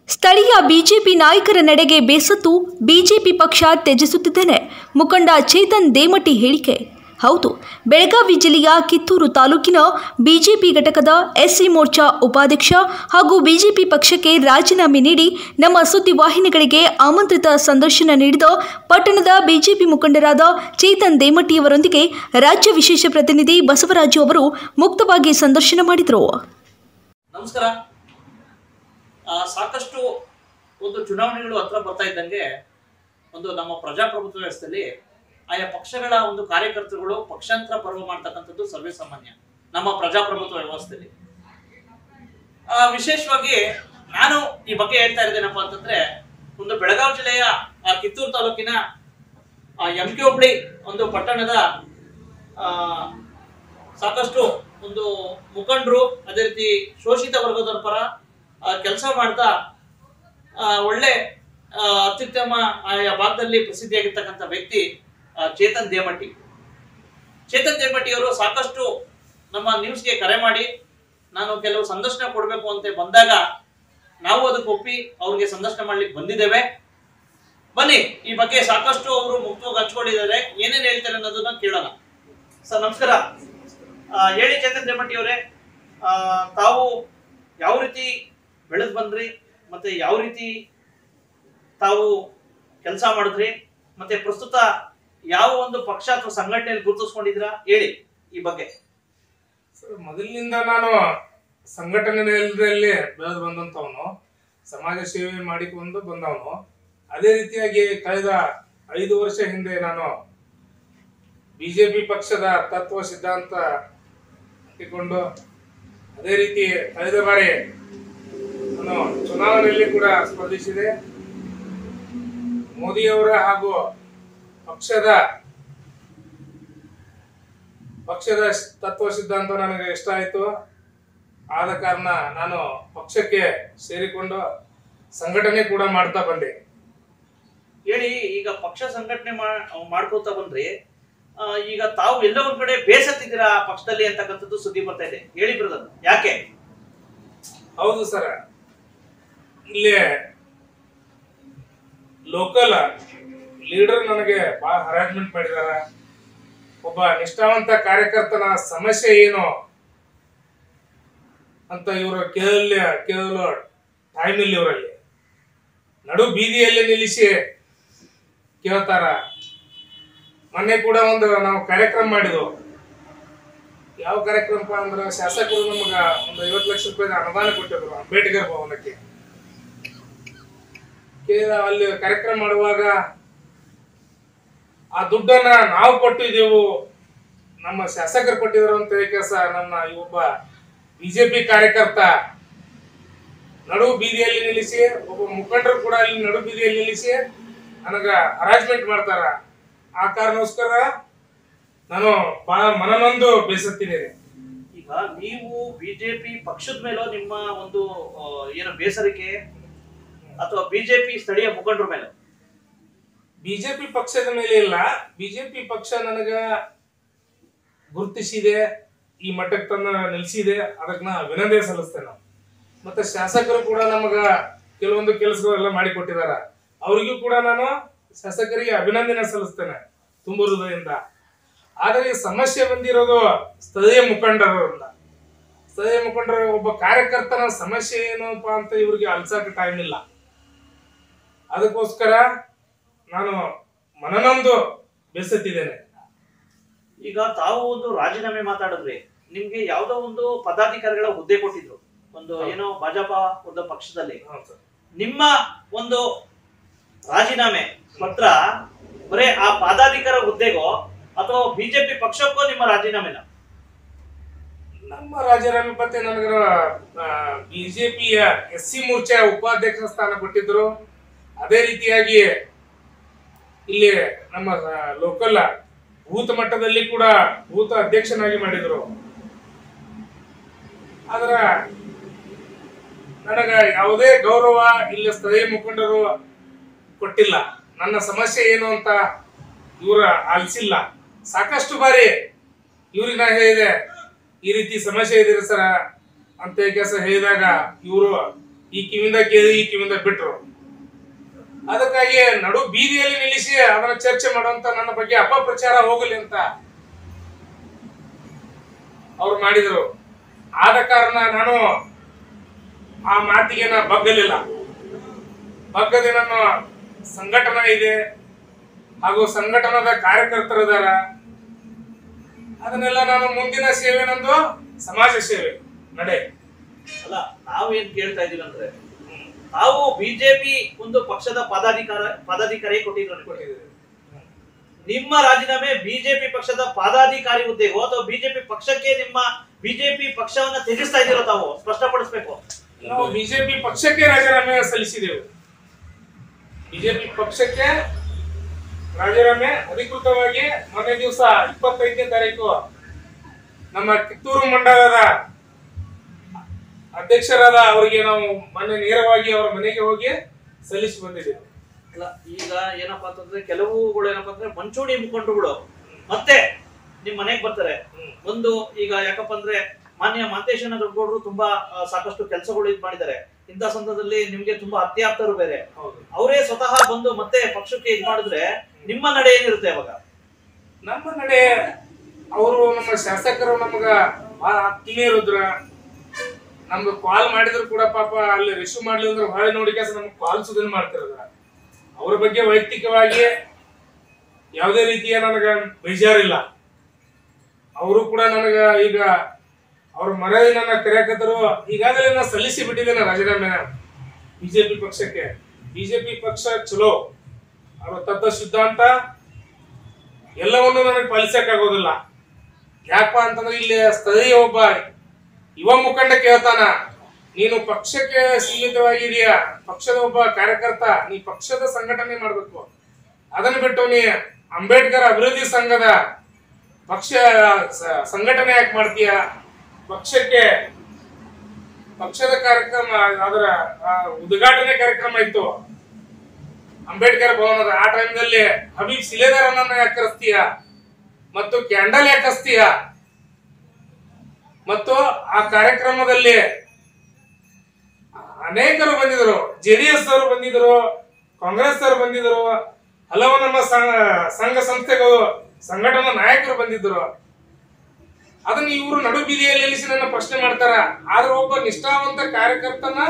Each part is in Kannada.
ಸ್ಥಳೀಯ ಬಿಜೆಪಿ ನಾಯಕರ ನಡೆಗೆ ಬೇಸತ್ತು ಬಿಜೆಪಿ ಪಕ್ಷ ತ್ಯಜಿಸುತ್ತಿದ್ದೇನೆ ಮುಖಂಡ ಚೇತನ್ ದೇಮಟ್ಟಿ ಹೇಳಿಕೆ ಹೌದು ಬೆಳಗಾವಿ ಜಿಲ್ಲೆಯ ಕಿತ್ತೂರು ತಾಲೂಕಿನ ಬಿಜೆಪಿ ಘಟಕದ ಎಸ್ಸಿ ಮೋರ್ಚಾ ಉಪಾಧ್ಯಕ್ಷ ಹಾಗೂ ಬಿಜೆಪಿ ಪಕ್ಷಕ್ಕೆ ರಾಜೀನಾಮೆ ನೀಡಿ ನಮ್ಮ ಸುದ್ದಿವಾಹಿನಿಗಳಿಗೆ ಆಮಂತ್ರಿತ ಸಂದರ್ಶನ ನೀಡಿದ ಪಟ್ಟಣದ ಬಿಜೆಪಿ ಮುಖಂಡರಾದ ಚೇತನ್ ದೇಮಟ್ಟಿಯವರೊಂದಿಗೆ ರಾಜ್ಯ ವಿಶೇಷ ಪ್ರತಿನಿಧಿ ಬಸವರಾಜು ಅವರು ಮುಕ್ತವಾಗಿ ಸಂದರ್ಶನ ಮಾಡಿದರು ನಮಸ್ಕಾರ ಆ, ಸಾಕಷ್ಟು ಒಂದು ಚುನಾವಣೆಗಳು ಹತ್ರ ಬರ್ತಾ ಇದ್ದಂಗೆ ಒಂದು ನಮ್ಮ ಪ್ರಜಾಪ್ರಭುತ್ವ ವ್ಯವಸ್ಥೆಯಲ್ಲಿ ಆಯಾ ಪಕ್ಷಗಳ ಒಂದು ಕಾರ್ಯಕರ್ತರುಗಳು ಪಕ್ಷಾಂತರ ಪರ್ವ ಮಾಡ್ತಕ್ಕಂಥದ್ದು ಸರ್ವೇ ಸಾಮಾನ್ಯ ನಮ್ಮ ಪ್ರಜಾಪ್ರಭುತ್ವ ವ್ಯವಸ್ಥೆಯಲ್ಲಿ ಆ, ವಿಶೇಷವಾಗಿ ನಾನು ಈ ಬಗ್ಗೆ ಹೇಳ್ತಾ ಇದ್ದೇನಪ್ಪ ಅಂತಂದ್ರೆ ಒಂದು ಬೆಳಗಾವಿ ಜಿಲ್ಲೆಯ ಆ, ಕಿತ್ತೂರು ತಾಲೂಕಿನ ಎಂ ಕೆ ಹುಬ್ಳಿ ಒಂದು ಪಟ್ಟಣದ ಆ, ಸಾಕಷ್ಟು ಒಂದು ಮುಖಂಡರು ಅದೇ ರೀತಿ ಶೋಷಿತ ವರ್ಗದವರ ಪರ ಕೆಲಸ ಮಾಡ್ತಾ ಆ, ಒಳ್ಳೆ ಆ, ಅತ್ಯುತ್ತಮ ಆಯಾ ಭಾಗದಲ್ಲಿ ಪ್ರಸಿದ್ಧಿಯಾಗಿರ್ತಕ್ಕಂಥ ವ್ಯಕ್ತಿ ಆ, ಚೇತನ್ ದೇಮಟ್ಟಿ ಚೇತನ್ ದೇಮಟ್ಟಿ ಅವರು ಸಾಕಷ್ಟು ನಮ್ಮ ನ್ಯೂಸ್ಗೆ ಕರೆ ಮಾಡಿ ನಾನು ಕೆಲವು ಸಂದರ್ಶನ ಕೊಡಬೇಕು ಅಂತ ಬಂದಾಗ ನಾವು ಅದಕ್ಕೆ ಒಪ್ಪಿ ಅವ್ರಿಗೆ ಸಂದರ್ಶನ ಮಾಡ್ಲಿಕ್ಕೆ ಬಂದಿದ್ದೇವೆ ಬನ್ನಿ ಈ ಬಗ್ಗೆ ಸಾಕಷ್ಟು ಅವರು ಮುಕ್ತವಾಗಿ ಹಂಚ್ಕೊಂಡಿದ್ದಾರೆ ಏನೇನು ಹೇಳ್ತಾರೆ ಅನ್ನೋದನ್ನ ಕೇಳೋಣ ಸರ್ ನಮಸ್ಕಾರ ಆ, ಹೇಳಿ ಚೇತನ್ ದೇಮಟ್ಟಿ ಅವರೇ ಆ, ತಾವು ಯಾವ ರೀತಿ ಬೆಳೆದು ಬಂದ್ರಿ ಮತ್ತೆ ಯಾವ ರೀತಿ ತಾವು ಕೆಲಸ ಮಾಡಿದ್ರಿ ಮತ್ತೆ ಪ್ರಸ್ತುತ ಯಾವ ಒಂದು ಪಕ್ಷ ಅಥವಾ ಸಂಘಟನೆಯಲ್ಲಿ ಗುರುತಿಸ್ಕೊಂಡಿದ್ದೀರಾ ಹೇಳಿ ಈ ಬಗ್ಗೆ ಸರ್, ಮೊದಲಿನಿಂದ ನಾನು ಸಂಘಟನೆಯಲ್ಲಿ ಬೆಳೆದು ಬಂದಂಥವನು ಸಮಾಜ ಸೇವೆ ಮಾಡಿಕೊಂಡು ಬಂದವನು ಅದೇ ರೀತಿಯಾಗಿ ಕಳೆದ ಐದು ವರ್ಷ ಹಿಂದೆ ನಾನು ಬಿಜೆಪಿ ಪಕ್ಷದ ತತ್ವ ಸಿದ್ಧಾಂತ ಇಟ್ಕೊಂಡು ಅದೇ ರೀತಿ ಕಳೆದ ಬಾರಿ ನಾನು ಚುನಾವಣೆಯಲ್ಲಿ ಕೂಡ ಸ್ಪರ್ಧಿಸಿದೆ ಮೋದಿಯವರ ಹಾಗೂ ಪಕ್ಷದ ಪಕ್ಷದ ತತ್ವ ಸಿದ್ಧಾಂತ ನನಗೆ ಇಷ್ಟ ಆಯಿತು ಆದ ಕಾರಣ ನಾನು ಪಕ್ಷಕ್ಕೆ ಸೇರಿಕೊಂಡು ಸಂಘಟನೆ ಕೂಡ ಮಾಡ್ತಾ ಬಂದೆ ಹೇಳಿ ಈಗ ಪಕ್ಷ ಸಂಘಟನೆ ಮಾ- ಮಾಡ್ಕೋತಾ ಬಂದ್ರಿ ಆ, ಈಗ ತಾವು ಎಲ್ಲ ಒಂದ್ ಕಡೆ ಬೇಸತ್ತಿದ್ದೀರಾ ಆ ಪಕ್ಷದಲ್ಲಿ ಅಂತಕ್ಕಂಥದ್ದು ಸುದ್ದಿ ಬರ್ತಾ ಇದೆ ಹೇಳಿ ಬ್ರದರ್ ಯಾಕೆ ಹೌದು ಸರ್ ಇಲ್ಲಿ ಲೋಕಲ್ ಲೀಡರ್ ನನಗೆ ಬಹಳ ಹರಾಜ್ಮೆಂಟ್ ಮಾಡಿದಾರ ಒಬ್ಬ ನಿಷ್ಠಾವಂತ ಕಾರ್ಯಕರ್ತನ ಸಮಸ್ಯೆ ಏನು ಅಂತ ಇವರು ಕೇಳಲಿ ಕೇಳಲು ಟೈಮ್ ಇಲ್ಲ ಇವರಲ್ಲಿ ನಡು ಬೀದಿಯಲ್ಲಿ ನಿಲ್ಲಿಸಿ ಕೇಳ್ತಾರ ಮೊನ್ನೆ ಕೂಡ ಒಂದು ನಾವು ಕಾರ್ಯಕ್ರಮ ಮಾಡಿದ್ವು ಯಾವ ಕಾರ್ಯಕ್ರಮಪ್ಪ ಅಂದ್ರೆ ಶಾಸಕರು ನಮಗ ಒಂದು ಐವತ್ತು ಲಕ್ಷ ರೂಪಾಯಿ ಅನುದಾನ ಕೊಟ್ಟಿದ್ರು ಅಂಬೇಡ್ಕರ್ ಭವನಕ್ಕೆ ಕೇಳ ಅಲ್ಲಿ ಕಾರ್ಯಕ್ರಮ ಮಾಡುವಾಗ ಆ ದುಡ್ಡನ್ನ ನಾವು ಕೊಟ್ಟಿದ್ದೆವು ನಮ್ಮ ಶಾಸಕರು ಕೊಟ್ಟಿದ್ರು ಅಂತ ಹೇಳಿ ಕೆಲಸ ನನ್ನ ಈ ಒಬ್ಬ ಬಿಜೆಪಿ ಕಾರ್ಯಕರ್ತ ನಡು ಬೀದಿಯಲ್ಲಿ ನಿಲ್ಲಿಸಿ ಒಬ್ಬ ಮುಖಂಡರು ಕೂಡ ಅಲ್ಲಿ ನಡು ಬೀದಿಯಲ್ಲಿ ನಿಲ್ಲಿಸಿ ನನಗ ಹರಾಜ್ಮೆಂಟ್ ಮಾಡ್ತಾರ ಆ ಕಾರಣಕ್ಕೋಸ್ಕರ ನಾನು ಬಹಳ ಮನನೊಂದು ಬೇಸತ್ತಿದ್ದೇನೆ ಈಗ ನೀವು ಬಿಜೆಪಿ ಪಕ್ಷದ ಮೇಲೋ ನಿಮ್ಮ ಒಂದು ಆ, ಏನು ಬೇಸರಿಕೆ ಅಥವಾ ಬಿಜೆಪಿ ಸ್ಥಳೀಯ ಮುಖಂಡರ ಮೇಲೆ ಬಿಜೆಪಿ ಪಕ್ಷದ ಮೇಲೆ ಇಲ್ಲ ಬಿಜೆಪಿ ಪಕ್ಷ ನನಗ ಗುರುತಿಸಿದೆ ಈ ಮಟ್ಟಕ್ಕೆ ತಂದು ನಿಲ್ಲಿಸಿದೆ ಅದಕ್ಕೆ ನಾ ಅಭಿನಂದನೆ ಸಲ್ಲಿಸ್ತೇನೆ ನಾವು ಮತ್ತೆ ಶಾಸಕರು ಕೂಡ ನಮಗ ಕೆಲವೊಂದು ಕೆಲಸಗಳೆಲ್ಲ ಮಾಡಿಕೊಟ್ಟಿದಾರ ಅವರಿಗೂ ಕೂಡ ನಾನು ಶಾಸಕರಿಗೆ ಅಭಿನಂದನೆ ಸಲ್ಲಿಸ್ತೇನೆ ತುಂಬ ಹೃದಯದಿಂದ ಆದರೆ ಈ ಸಮಸ್ಯೆ ಬಂದಿರೋದು ಸ್ಥಳೀಯ ಮುಖಂಡರಿಂದ ಸ್ಥಳೀಯ ಮುಖಂಡರ ಒಬ್ಬ ಕಾರ್ಯಕರ್ತನ ಸಮಸ್ಯೆ ಏನಪ್ಪ ಅಂತ ಇವ್ರಿಗೆ ಅಲ್ಸಕ್ಕೆ ಟೈಮ್ ಇಲ್ಲ ಅದಕ್ಕೋಸ್ಕರ ನಾನು ಮನನೊಂದು ಬೇಸತ್ತಿದ್ದೇನೆ ಈಗ ತಾವು ಒಂದು ರಾಜೀನಾಮೆ ಮಾತಾಡಿದ್ರಿ ನಿಮ್ಗೆ ಯಾವ್ದೋ ಒಂದು ಪದಾಧಿಕಾರಿಗಳ ಹುದ್ದೆ ಕೊಟ್ಟಿದ್ರು ಒಂದು ಏನೋ ಭಾಜಪ ಒಂದು ಪಕ್ಷದಲ್ಲಿ ಹೌದು ಸರ್. ನಿಮ್ಮ ಒಂದು ರಾಜೀನಾಮೆ ಪತ್ರ ಬರೇ ಆ ಪದಾಧಿಕಾರ ಹುದ್ದೆಗೋ ಅಥವಾ ಬಿಜೆಪಿ ಪಕ್ಷಕ್ಕೋ ನಿಮ್ಮ ರಾಜೀನಾಮೆನ ನಮ್ಮ ರಾಜೀನಾಮೆ ಪತ್ತೆ ನನಗೆ ಬಿಜೆಪಿಯ ಎಸ್ ಸಿ ಮೋರ್ಚಾ ಉಪಾಧ್ಯಕ್ಷ ಸ್ಥಾನ ಕೊಟ್ಟಿದ್ರು ಅದೇ ರೀತಿಯಾಗಿ ಇಲ್ಲಿ ನಮ್ಮ ಲೋಕಲ್ ಬೂತ್ ಮಟ್ಟದಲ್ಲಿ ಕೂಡ ಬೂತ್ ಅಧ್ಯಕ್ಷನಾಗಿ ಮಾಡಿದ್ರು ಆದ್ರ ನನಗ ಯಾವುದೇ ಗೌರವ ಇಲ್ಲಿ ಸ್ಥಳೀಯ ಮುಖಂಡರು ಕೊಟ್ಟಿಲ್ಲ ನನ್ನ ಸಮಸ್ಯೆ ಏನು ಅಂತ ಇವ್ರ ಆಲಿಸಿಲ್ಲ ಸಾಕಷ್ಟು ಬಾರಿ ಇವ್ರಿಗೆ ನಾ ಹೇಳಿದೆ ಈ ರೀತಿ ಸಮಸ್ಯೆ ಇದೆ ಸರ ಅಂತ ಕೆಲಸ ಹೇಳಿದಾಗ ಇವರು ಈ ಕಿವಿಂದ ಕೇಳಿ ಈ ಕಿವಿಂದ ಬಿಟ್ರು ಅದಕ್ಕಾಗಿ ನಡು ಬೀದಿಯಲ್ಲಿ ನಿಲ್ಲಿಸಿ ಅದನ್ನ ಚರ್ಚೆ ಮಾಡುವಂತ ನನ್ನ ಬಗ್ಗೆ ಅಪಪ್ರಚಾರ ಹೋಗಲಿ ಅಂತ ಅವ್ರು ಮಾಡಿದರು ಆದ ಕಾರಣ ನಾನು ಆ ಮಾತಿಗೆ ನಾ ಬಗ್ಗಲಿಲ್ಲ ಬಗ್ಗದೆ ನನ್ನ ಸಂಘಟನೆ ಇದೆ ಹಾಗೂ ಸಂಘಟನದ ಕಾರ್ಯಕರ್ತರಿದಾರ ಅದನ್ನೆಲ್ಲ ನಾನು ಮುಂದಿನ ಸೇವೆ ನಂದು ಸಮಾಜ ಸೇವೆ ನಡೆ ಅಲ್ಲ ನಾವೇನ್ ಕೇಳ್ತಾ ಇದೀವಿ ಅಂದ್ರೆ ತಾವು ಬಿಜೆಪಿ ಒಂದು ಪಕ್ಷದ ಪದಾಧಿಕಾರ ಪದಾಧಿಕಾರಿ ಕೊಟ್ಟಿದ್ರು ಕೊಟ್ಟಿದ್ದೀರಿ. ನಿಮ್ಮ ರಾಜೀನಾಮೆ ಬಿಜೆಪಿ ಪಕ್ಷದ ಪದಾಧಿಕಾರಿ ಹುದ್ದೆಗೋ ಅಥವಾ ಬಿಜೆಪಿ ಪಕ್ಷಕ್ಕೆ ನಿಮ್ಮ ಬಿಜೆಪಿ ಪಕ್ಷವನ್ನ ತ್ಯಜಿಸ್ತಾ ಇದ್ದೀರೋ ತಾವು ಸ್ಪಷ್ಟಪಡಿಸ್ಬೇಕು ನಾವು ಬಿಜೆಪಿ ಪಕ್ಷಕ್ಕೆ ರಾಜೀನಾಮೆ ಸಲ್ಲಿಸಿದೆವು ಬಿಜೆಪಿ ಪಕ್ಷಕ್ಕೆ ರಾಜೀನಾಮೆ ಅಧಿಕೃತವಾಗಿ ಮೊನ್ನೆ ದಿವಸ ಇಪ್ಪತ್ತೈದನೇ ತಾರೀಕು ನಮ್ಮ ಕಿತ್ತೂರು ಮಂಡಲದ ಅಧ್ಯಕ್ಷರಾದ ಅವರಿಗೆ ನಾವು ಮೊನ್ನೆ ನೇರವಾಗಿ ಅವರ ಮನೆಗೆ ಹೋಗಿ ಸಲ್ಲಿಸಿ ಬಂದಿದ್ದೇವೆ ಅಲ್ಲ ಈಗ ಏನಪ್ಪಾ ಅಂತಂದ್ರೆ ಕೆಲವುಗಳು ಏನಪ್ಪಾ ಅಂದ್ರೆ ಮಂಚೂಣಿ ಮುಖಂಡರುಗಳು ಮತ್ತೆ ನಿಮ್ ಮನೆಗೆ ಬರ್ತಾರೆ ಹ್ಮ್. ಒಂದು ಈಗ ಯಾಕಪ್ಪ ಅಂದ್ರೆ ಮಾನ್ಯ ಮಾಂತೇಶನ ದೊಡ್ಡಗೌಡರು ತುಂಬಾ ಆ, ಸಾಕಷ್ಟು ಕೆಲಸಗಳು ಇದ್ ಮಾಡಿದ್ದಾರೆ ಇಂಥ ಸಂದರ್ಭದಲ್ಲಿ ನಿಮ್ಗೆ ತುಂಬಾ ಅತ್ಯಾಪ್ತರು ಬೇರೆ ಹೌದು ಅವರೇ ಸ್ವತಃ ಬಂದು ಮತ್ತೆ ಪಕ್ಷಕ್ಕೆ ಇದ್ ಮಾಡಿದ್ರೆ ನಿಮ್ಮ ನಡೆ ಏನಿರುತ್ತೆ ಅವಾಗ ನಮ್ಮ ನಡೆ ಅವರು ನಮ್ಮ ಶಾಸಕರು ನಮಗ ಬಹಳ ಆತ್ಮೀಯರಿದ್ರ ನಮ್ಗೆ ಕಾಲ್ ಮಾಡಿದ್ರು ಕೂಡ ಪಾಪ ಅಲ್ಲಿ ರಿಸೀವ್ ಮಾಡ್ಲಿಲ್ಲ ಅಂದ್ರೆ ಹೊಳೆ ನೋಡಿ ಕೆಲಸ ನಮ್ಗೆ ಕಾಲ್ ಸುದನ್ ಮಾಡ್ತಿರದ್ರ ಅವ್ರ ಬಗ್ಗೆ ವೈಯಕ್ತಿಕವಾಗಿ ಯಾವುದೇ ರೀತಿಯ ನನಗ ಬೇಜಾರಿಲ್ಲ ಅವರು ಕೂಡ ನನಗ ಈಗ ಅವ್ರ ಮರಳಿ ನನ್ನ ಕರೆಯಕತ್ತರು ಈಗಾಗಲೇ ನಾನು ಸಲ್ಲಿಸಿ ಬಿಟ್ಟಿದ್ದೇನೆ ರಾಜೀನಾಮೆನ ಬಿಜೆಪಿ ಪಕ್ಷಕ್ಕೆ ಬಿಜೆಪಿ ಪಕ್ಷ ಚಲೋ ಅವರ ತತ್ವ ಸಿದ್ಧಾಂತ ಎಲ್ಲವನ್ನು ನನಗೆ ಪಾಲಿಸಕ್ಕಾಗೋದಿಲ್ಲ ಯಾಕಪ್ಪ ಅಂತಂದ್ರೆ ಇಲ್ಲಿ ಸ್ಥಳೀಯ ಒಬ್ಬ ಯುವ ಮುಖಂಡ ಕೇಳ್ತಾನ ನೀನು ಪಕ್ಷಕ್ಕೆ ಸೀಮಿತವಾಗಿದೆಯಾ ಪಕ್ಷದ ಒಬ್ಬ ಕಾರ್ಯಕರ್ತ ನೀ ಪಕ್ಷದ ಸಂಘಟನೆ ಮಾಡ್ಬೇಕು ಅದನ್ನ ಬಿಟ್ಟು ನೀ ಅಂಬೇಡ್ಕರ್ ಅಭಿವೃದ್ಧಿ ಸಂಘದ ಪಕ್ಷ ಸ- ಸಂಘಟನೆ ಯಾಕೆ ಮಾಡ್ತೀಯ ಪಕ್ಷಕ್ಕೆ ಪಕ್ಷದ ಕಾರ್ಯಕ್ರಮ ಅದರ ಆ, ಉದ್ಘಾಟನೆ ಕಾರ್ಯಕ್ರಮ ಇತ್ತು ಅಂಬೇಡ್ಕರ್ ಭವನದ ಆ ಟೈಮ್ದಲ್ಲಿ ಹಬೀಬ್ ಸಿಲೇದಾರನ್ನ ಯಾಕೆ ಕರೆಸ್ತೀಯ ಮತ್ತು ಕ್ಯಾಂಡಲ್ ಯಾಕೆ ಹಚ್ತೀಯ ಮತ್ತು ಆ ಕಾರ್ಯಕ್ರಮದಲ್ಲಿ ಅನೇಕರು ಬಂದಿದ್ರು ಜೆಡಿಎಸ್ ಅವರು ಬಂದಿದ್ರು ಕಾಂಗ್ರೆಸ್ ಅವರು ಬಂದಿದ್ರು ಹಲವು ನಮ್ಮ ಸಂಘ- ಸಂಘ ಸಂಸ್ಥೆಗಳು ಸಂಘಟನಾ ನಾಯಕರು ಬಂದಿದ್ರು ಅದನ್ನ ಇವರು ನಡು ಬೀದಿಯಲ್ಲಿ ನಿಲ್ಲಿಸಿ ನನ್ನ ಪ್ರಶ್ನೆ ಮಾಡ್ತಾರ ಆದ್ರೆ ಒಬ್ಬ ನಿಷ್ಠಾವಂತ ಕಾರ್ಯಕರ್ತನ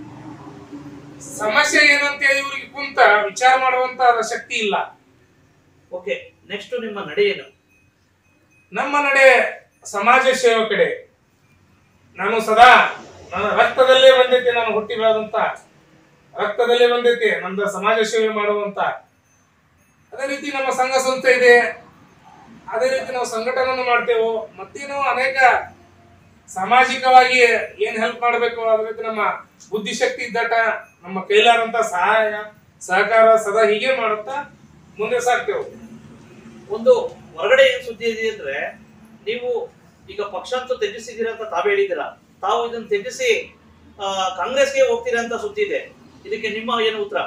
ಸಮಸ್ಯೆ ಏನಂತ ಹೇಳಿ ಇವ್ರಿಗೆ ಕುಂತ ವಿಚಾರ ಮಾಡುವಂತ ಶಕ್ತಿ ಇಲ್ಲ ಓಕೆ ನೆಕ್ಸ್ಟ್ ನಿಮ್ಮ ನಡೆ ಏನು ನಮ್ಮ ನಡೆ ಸಮಾಜ ಸೇವೆ ಕಡೆ ನಾನು ಸದಾ ನನ್ನ ರಕ್ತದಲ್ಲೇ ಬಂದೈತಿ ನಾನು ಹುಟ್ಟಿ ಬೆಳೆದಂತ ರಕ್ತದಲ್ಲೇ ಬಂದೈತಿ ನಮ್ದು ಸಮಾಜ ಸೇವೆ ಮಾಡುವಂತ ಅದೇ ರೀತಿ ನಮ್ಮ ಸಂಘ ಸಂಸ್ಥೆ ಇದೆ ಅದೇ ರೀತಿ ನಾವು ಸಂಘಟನೆ ಮಾಡ್ತೇವೆ ಮತ್ತೇನು ಅನೇಕ ಸಾಮಾಜಿಕವಾಗಿ ಏನ್ ಹೆಲ್ಪ್ ಮಾಡಬೇಕು ಅದೇ ರೀತಿ ನಮ್ಮ ಬುದ್ಧಿಶಕ್ತಿ ಇದ್ದಟ ನಮ್ಮ ಕೈಲಾರಂತ ಸಹಾಯ ಸಹಕಾರ ಸದಾ ಹೀಗೆ ಮಾಡುತ್ತಾ ಮುಂದೆ ಸಾಕ್ತೇವೆ ಒಂದು ಹೊರಗಡೆ ಏನ್ ಸುದ್ದಿ ಇದೆ ಅಂದ್ರೆ ನೀವು ಈಗ ಪಕ್ಷ ಅಂತೂ ತ್ಯಜಿಸಿದ್ದೀರಾ ಅಂತ ತಾವೇ ಹೇಳಿದ್ದೀರಾ ತಾವು ಇದನ್ನ ತ್ಯಜಿಸಿ ಆ, ಕಾಂಗ್ರೆಸ್ಗೆ ಹೋಗ್ತೀರಾ ಅಂತ ಸುದ್ದಿ ಇದೆ ಇದಕ್ಕೆ ನಿಮ್ಮ ಏನು ಉತ್ತರ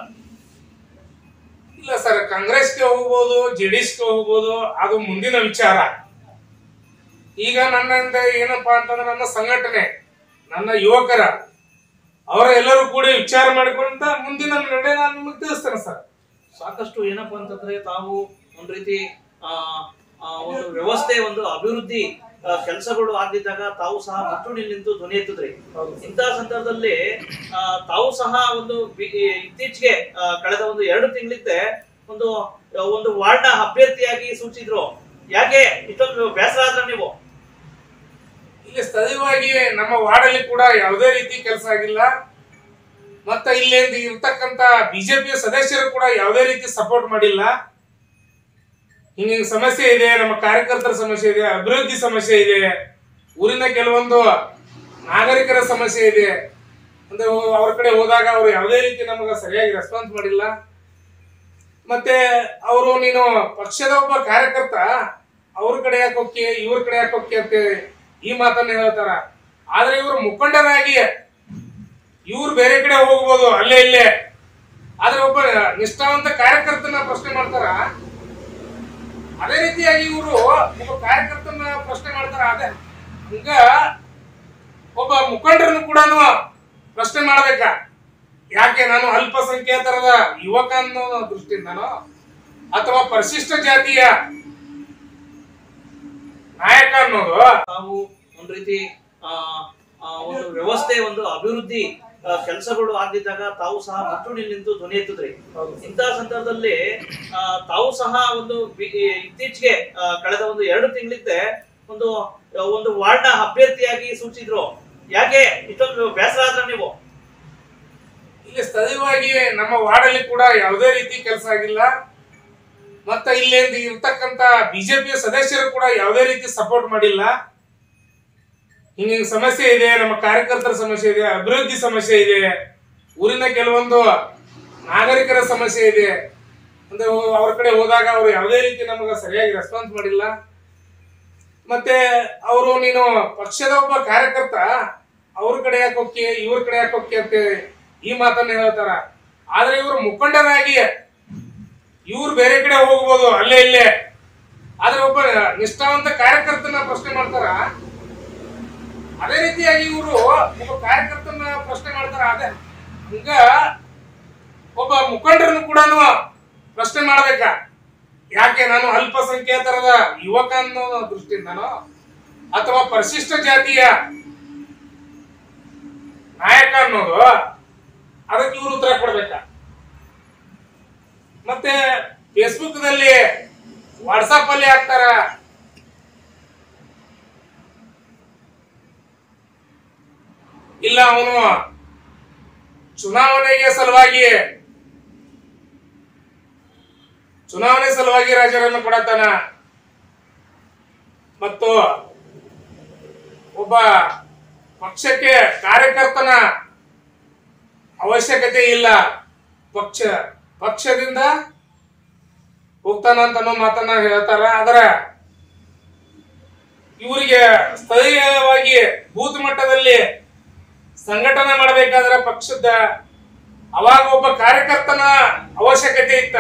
ಇಲ್ಲ ಸರ್ ಕಾಂಗ್ರೆಸ್ಗೆ ಹೋಗ್ಬೋದು ಜೆಡಿಎಸ್ಗೆ ಹೋಗ್ಬೋದು ಅದು ಮುಂದಿನ ವಿಚಾರ ಈಗ ನನ್ನಿಂದ ಏನಪ್ಪಾ ಅಂತಂದ್ರೆ ನನ್ನ ಸಂಘಟನೆ ನನ್ನ ಯುವಕರ ಅವರ ಎಲ್ಲರೂ ಕೂಡ ವಿಚಾರ ಮಾಡಿಕೊಂಡ ಮುಂದಿನ ನಡೆ ನಾನು ನಿಮಗೆ ತಿಳಿಸ್ತೇನೆ ಸರ್ ಸಾಕಷ್ಟು ಏನಪ್ಪಾ ಅಂತಂದ್ರೆ ತಾವು ಒಂದ್ ರೀತಿ ಆ ಆ, ಒಂದು ವ್ಯವಸ್ಥೆ ಒಂದು ಅಭಿವೃದ್ಧಿ ಕೆಲಸಗಳು ಆಗದಿದ್ದಾಗ ತಾವು ಸಹ ಮುಟ್ಟುಡಿ ನಿಂತು ಧ್ವನಿ ಎತ್ತಿದ್ರಿ ಇಂತಹ ಸಂದರ್ಭದಲ್ಲಿ ಆ, ತಾವು ಸಹ ಒಂದು ಬಿ- ಇತ್ತೀಚೆಗೆ ಆ, ಕಳೆದ ಒಂದು ಎರಡು ತಿಂಗಳಿಂದ ಒಂದು ಒಂದು ವಾರ್ಡ್ನ ಅಭ್ಯರ್ಥಿಯಾಗಿ ಸೂಚಿಸಿದ್ರು ಯಾಕೆ ಇಷ್ಟೊಂದು ಬೇಸರ ಆದ್ರೆ ನೀವು ಇಲ್ಲಿ ಸ್ಥಳೀಯವಾಗಿ ನಮ್ಮ ವಾರ್ಡಲ್ಲಿ ಕೂಡ ಯಾವುದೇ ರೀತಿ ಕೆಲಸ ಆಗಿಲ್ಲ ಮತ್ತೆ ಇಲ್ಲಿ ಇರ್ತಕ್ಕಂತ ಬಿಜೆಪಿಯ ಸದಸ್ಯರು ಕೂಡ ಯಾವುದೇ ರೀತಿ ಸಪೋರ್ಟ್ ಮಾಡಿಲ್ಲ ಹಿಂಗ ಸಮಸ್ಯೆ ಇದೆ ನಮ್ಮ ಕಾರ್ಯಕರ್ತರ ಸಮಸ್ಯೆ ಇದೆ ಅಭಿವೃದ್ಧಿ ಸಮಸ್ಯೆ ಇದೆ ಊರಿನ ಕೆಲವೊಂದು ನಾಗರಿಕರ ಸಮಸ್ಯೆ ಇದೆ ಅಂದ್ರೆ ಹೋ- ಅವ್ರ ಕಡೆ ಹೋದಾಗ ಅವರು ಯಾವುದೇ ರೀತಿ ನಮಗೆ ಸರಿಯಾಗಿ ರೆಸ್ಪಾನ್ಸ್ ಮಾಡಿಲ್ಲ ಮತ್ತೆ ಅವರು ನೀನು ಪಕ್ಷದ ಒಬ್ಬ ಕಾರ್ಯಕರ್ತ ಅವ್ರ ಕಡೆ ಯಾಕೆ ಹೋಗಿ ಇವ್ರ ಕಡೆ ಯಾಕೆ ಹೋಗಿ ಅಂತ ಈ ಮಾತನ್ನ ಹೇಳ್ತಾರ ಆದ್ರೆ ಇವರು ಮುಖಂಡರಾಗಿ ಇವ್ರು ಬೇರೆ ಕಡೆ ಹೋಗ್ಬೋದು ಅಲ್ಲೇ ಇಲ್ಲೇ ಆದ್ರೆ ಒಬ್ಬ ನಿಷ್ಠಾವಂತ ಕಾರ್ಯಕರ್ತನ ಪ್ರಶ್ನೆ ಮಾಡ್ತಾರ ಅದೇ ರೀತಿಯಾಗಿ ಇವರು ಒಬ್ಬ ಕಾರ್ಯಕರ್ತನ ಪ್ರಶ್ನೆ ಮಾಡ್ತಾರ ಅದೇ ಹಂಗ ಒಬ್ಬ ಮುಖಂಡರನ್ನು ಕೂಡ ಪ್ರಶ್ನೆ ಮಾಡ್ಬೇಕ ಯಾಕೆ ನಾನು ಅಲ್ಪಸಂಖ್ಯಾತರದ ಯುವಕ ಅನ್ನೋ ದೃಷ್ಟಿಯಿಂದನೋ ಅಥವಾ ಪರಿಶಿಷ್ಟ ಜಾತಿಯ ನಾಯಕ ಅನ್ನೋದು ತಾವು ಒಂದ್ ರೀತಿ ಆ, ಆ, ಒಂದು ವ್ಯವಸ್ಥೆ ಒಂದು ಅಭಿವೃದ್ಧಿ ಕೆಲಸಗಳು ಆಗದಿದ್ದಾಗ ತಾವು ಸಹ ಮುಟ್ಟುಡಿ ನಿಂತು ಧ್ವನಿ ಎತ್ತಿದ್ರಿ ಇಂತಹ ಸಂದರ್ಭದಲ್ಲಿ ಆ, ತಾವು ಸಹ ಒಂದು ಬಿ- ಇತ್ತೀಚೆಗೆ ಆ, ಕಳೆದ ಒಂದು ಎರಡು ತಿಂಗಳಿಂದ ಒಂದು ಒಂದು ವಾರ್ಡ್ನ ಅಭ್ಯರ್ಥಿಯಾಗಿ ಸೂಚಿಸಿದ್ರು ಯಾಕೆ ಇಷ್ಟೊಂದು ಬೇಸರ ಆದ್ರೆ ನೀವು ಇಲ್ಲಿ ಸ್ಥಳೀಯವಾಗಿ ನಮ್ಮ ವಾರ್ಡಲ್ಲಿ ಕೂಡ ಯಾವುದೇ ರೀತಿ ಕೆಲಸ ಆಗಿಲ್ಲ ಮತ್ತೆ ಇಲ್ಲಿ ಇರ್ತಕ್ಕಂತ ಬಿಜೆಪಿಯ ಸದಸ್ಯರು ಕೂಡ ಯಾವುದೇ ರೀತಿ ಸಪೋರ್ಟ್ ಮಾಡಿಲ್ಲ ಹಿಂಗ ಸಮಸ್ಯೆ ಇದೆ ನಮ್ಮ ಕಾರ್ಯಕರ್ತರ ಸಮಸ್ಯೆ ಇದೆ ಅಭಿವೃದ್ಧಿ ಸಮಸ್ಯೆ ಇದೆ ಊರಿನ ಕೆಲವೊಂದು ನಾಗರಿಕರ ಸಮಸ್ಯೆ ಇದೆ ಅಂದ್ರೆ ಹೋ- ಅವ್ರ ಕಡೆ ಹೋದಾಗ ಅವರು ಯಾವುದೇ ರೀತಿ ನಮಗೆ ಸರಿಯಾಗಿ ರೆಸ್ಪಾನ್ಸ್ ಮಾಡಿಲ್ಲ ಮತ್ತೆ ಅವರು ನೀನು ಪಕ್ಷದ ಒಬ್ಬ ಕಾರ್ಯಕರ್ತ ಅವ್ರ ಕಡೆ ಯಾಕೆ ಹೋಗಿ ಇವ್ರ ಕಡೆ ಯಾಕೆ ಹೋಗಿ ಅಂತ ಈ ಮಾತನ್ನ ಹೇಳ್ತಾರ ಆದ್ರೆ ಇವರು ಮುಖಂಡರಾಗಿ ಇವ್ರು ಬೇರೆ ಕಡೆ ಹೋಗ್ಬೋದು ಅಲ್ಲೇ ಇಲ್ಲೇ ಆದ್ರೆ ಒಬ್ಬ ನಿಷ್ಠಾವಂತ ಕಾರ್ಯಕರ್ತನ ಪ್ರಶ್ನೆ ಮಾಡ್ತಾರ ಅದೇ ರೀತಿಯಾಗಿ ಇವರು ಒಬ್ಬ ಕಾರ್ಯಕರ್ತನ ಪ್ರಶ್ನೆ ಮಾಡ್ತಾರ ಅದೇ ಹಂಗ ಒಬ್ಬ ಮುಖಂಡರನ್ನು ಕೂಡ ಪ್ರಶ್ನೆ ಮಾಡ್ಬೇಕ ಯಾಕೆ ನಾನು ಅಲ್ಪಸಂಖ್ಯಾತರದ ಯುವಕ ಅನ್ನೋ ದೃಷ್ಟಿಯಿಂದನೋ ಅಥವಾ ಪರಿಶಿಷ್ಟ ಜಾತಿಯ ನಾಯಕ ಅನ್ನೋದು ಅದಕ್ಕೆ ಇವರು ಉತ್ತರ ಕೊಡ್ಬೇಕ ಮತ್ತೆ ಫೇಸ್ಬುಕ್ ದಲ್ಲಿ ವಾಟ್ಸಪ್ ಅಲ್ಲಿ ಹಾಕ್ತಾರ ಇಲ್ಲ ಅವನು ಚುನಾವಣೆಗೆ ಸಲುವಾಗಿ ಚುನಾವಣೆ ಸಲುವಾಗಿ ರಾಜರನ್ನು ಕೊಡತಾನ ಮತ್ತು ಒಬ್ಬ ಪಕ್ಷಕ್ಕೆ ಕಾರ್ಯಕರ್ತನ ಅವಶ್ಯಕತೆ ಇಲ್ಲ ಪಕ್ಷ ಪಕ್ಷದಿಂದ ಹೋಗ್ತಾನ ಅಂತ ಅನ್ನೋ ಮಾತನ್ನ ಹೇಳ್ತಾರ ಆದ್ರ ಇವರಿಗೆ ಸ್ಥಳೀಯವಾಗಿ ಬೂತ್ ಮಟ್ಟದಲ್ಲಿ ಸಂಘಟನೆ ಮಾಡಬೇಕಾದ್ರೆ ಪಕ್ಷದ ಅವಾಗ ಒಬ್ಬ ಕಾರ್ಯಕರ್ತನ ಅವಶ್ಯಕತೆ ಇತ್ತ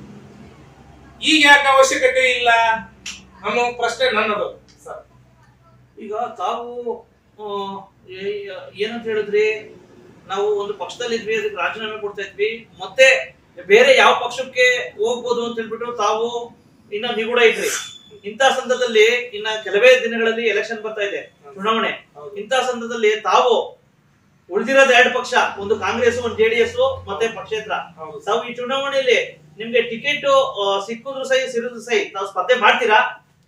ಈಗ ಯಾಕೆ ಅವಶ್ಯಕತೆ ಇಲ್ಲ ಅನ್ನೋ ಪ್ರಶ್ನೆ ನನ್ನದು ಸರ್ ಈಗ ತಾವು ಆ, ಏ- ಏನಂತ ಹೇಳಿದ್ರಿ ನಾವು ಒಂದು ಪಕ್ಷದಲ್ಲಿ ಇದ್ವಿ ಅದಕ್ಕೆ ರಾಜೀನಾಮೆ ಕೊಡ್ತಾ ಇದ್ವಿ ಮತ್ತೆ ಬೇರೆ ಯಾವ ಪಕ್ಷಕ್ಕೆ ಹೋಗ್ಬೋದು ಅಂತ ಹೇಳ್ಬಿಟ್ಟು ತಾವು ಇನ್ನ ನಿಗೂಢ ಇದ್ರಿ ಇಂಥ ಸಂದರ್ಭದಲ್ಲಿ ಇನ್ನ ಕೆಲವೇ ದಿನಗಳಲ್ಲಿ ಎಲೆಕ್ಷನ್ ಬರ್ತಾ ಇದೆ ಚುನಾವಣೆ ಹೌದು. ಇಂಥ ಸಂದರ್ಭದಲ್ಲಿ ತಾವು ಉಳಿದಿರೋದು ಎರಡು ಪಕ್ಷ ಒಂದು ಕಾಂಗ್ರೆಸ್ ಒಂದು ಜೆಡಿಎಸ್ ಮತ್ತೆ ಪಕ್ಷೇತರ ಹೌದು ತಾವು ಈ ಚುನಾವಣೆಯಲ್ಲಿ ನಿಮ್ಗೆ ಟಿಕೆಟ್ ಸಿಕ್ಕಿದ್ರು ಸಹಿ ಸಿರಿದ್ರು ಸಹಿ ತಾವು ಸ್ಪರ್ಧೆ ಮಾಡ್ತೀರಾ